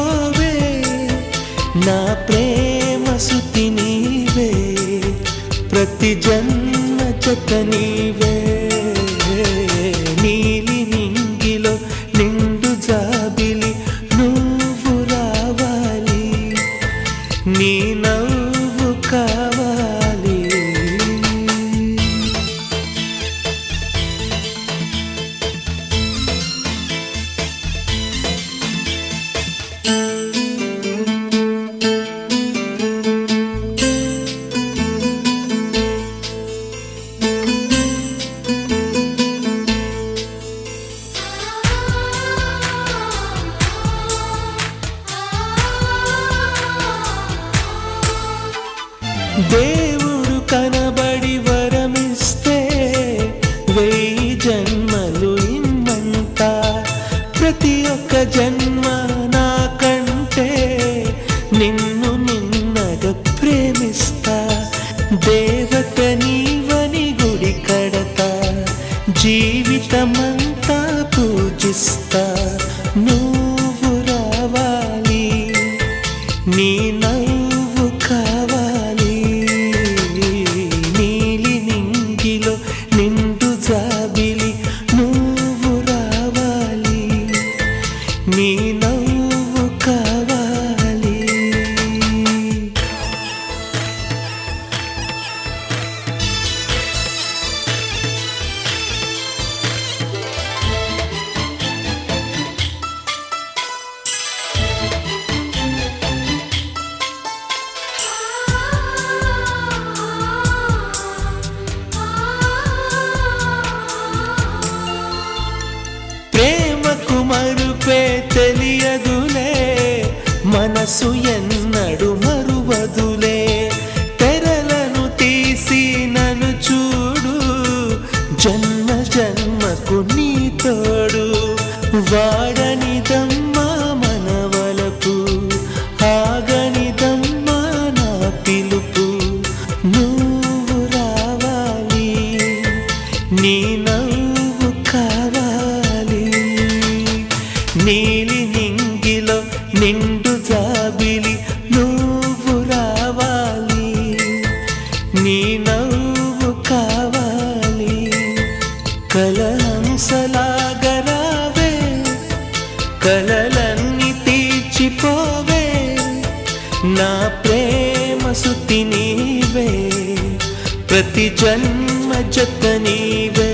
తీర్చిపోవే నా ప్రేమ సుతి నీవే ప్రతి జన్మ జత నీవే నీలి నింగిలో నిండు జాబిలి నువ్వు రావాలి నీ నవ్వు కావాలి దేవుడు కనబడి వరమిస్తే వెయ్యి జన్మలు ఇమ్మంట ప్రతి ఒక్క జన్మ నాకంటే నిన్ను నిన్నగా ప్రేమిస్తా దేవత నీవని గుడి కడతా జీవితమంతా పూజిస్తా నువ్వు రావాలి నీ నవ్వు కావాలి నీలి నింగిలో నిండు జాబిలి నువ్వు రావాలి నీ నవ్వు కావాలి ప్రేమకు మరుపే తెలియదులే మనసు ఎన్నడు మరువదులే తెరలను తీసి నన్ను చూడు జన్మ జన్మకు నీ తోడు వాడనిదమ్మా మనవలకు ఆగనిదమ్మా నా పిలుపు నువ్వు రావాలి నీ నవ్వు కావాలి నీలి నింగిలో నిండు జాబిలి నువ్వు రావాలి నీ నవ్వు కావాలి కలహంసలాగరావే కలలన్నీ తీర్చిపోవే నా ప్రేమ సుతి నీవే ప్రతి జన్మ జత నీవే